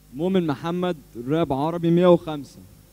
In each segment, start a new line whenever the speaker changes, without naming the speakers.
مؤمن محمد راب عربي 105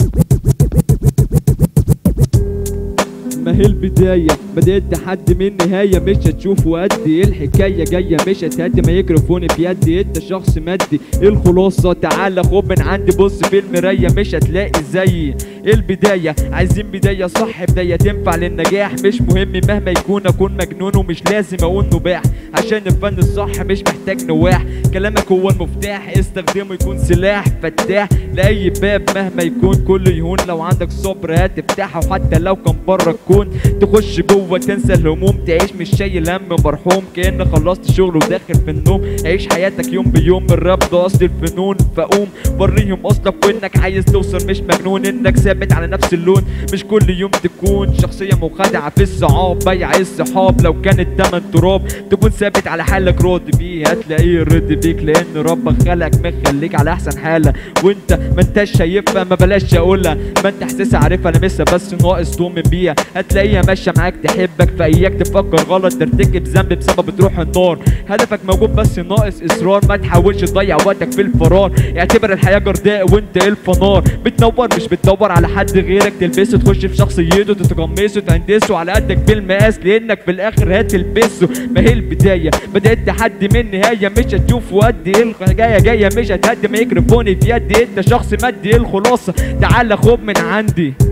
ما هي البداية بدأت تحدي من نهاية مش هتشوف قد ايه الحكاية جاية مش هتهدي ميكروفوني بيدي انت شخص مادي إيه الخلاصة تعالى خد من عندي بص في المراية مش هتلاقي زيي إيه البداية عايزين بداية صح بداية تنفع للنجاح مش مهم مهما يكون اكون مجنون ومش لازم اقول نباح عشان الفن الصح مش محتاج نواح كلامك هو المفتاح استخدمه يكون سلاح فتاح لأي باب مهما يكون كله يهون لو عندك صبر هتفتحه حتى لو كان بره الكون تخش جوه تنسى الهموم تعيش مش شايل هم مرحوم كأن خلصت شغل وداخل في النوم عيش حياتك يوم بيوم الراب ده اصل الفنون فقوم وريهم اصلك وانك عايز توصل مش مجنون انك ثابت على نفس اللون مش كل يوم تكون شخصية مخادعة في الصعاب بيع الصحاب لو كانت تمن تراب تكون ثابت على حالك راضي بيه هتلاقيه رد بيك لان ربك خلقك مخليك على احسن حالة وانت ما انتش شايفها ما بلاش اقولها ما انت حاسسها عارفها لمسها بس ناقص تؤمن بيها هتلاقيها ماشية معاك تحبك فاياك تفكر غلط ترتكب ذنب بسبب تروح النار هدفك موجود بس ناقص اصرار ما تحاولش تضيع وقتك في الفرار اعتبر الحياة جرداء وانت ايه الفنار بتنور مش بتدور على حد غيرك تلبسه تخش في شخصيته تتقمصه تهندسه على قدك بالمقاس لانك في الاخر هتلبسه ما هي البداية بدأت تحدي من نهاية مش هتشوف قد ايه الجاية جاية مش هتهدي ميكروفوني في يدي انت شخص مادي ايه الخلاصة تعالى خد من عندي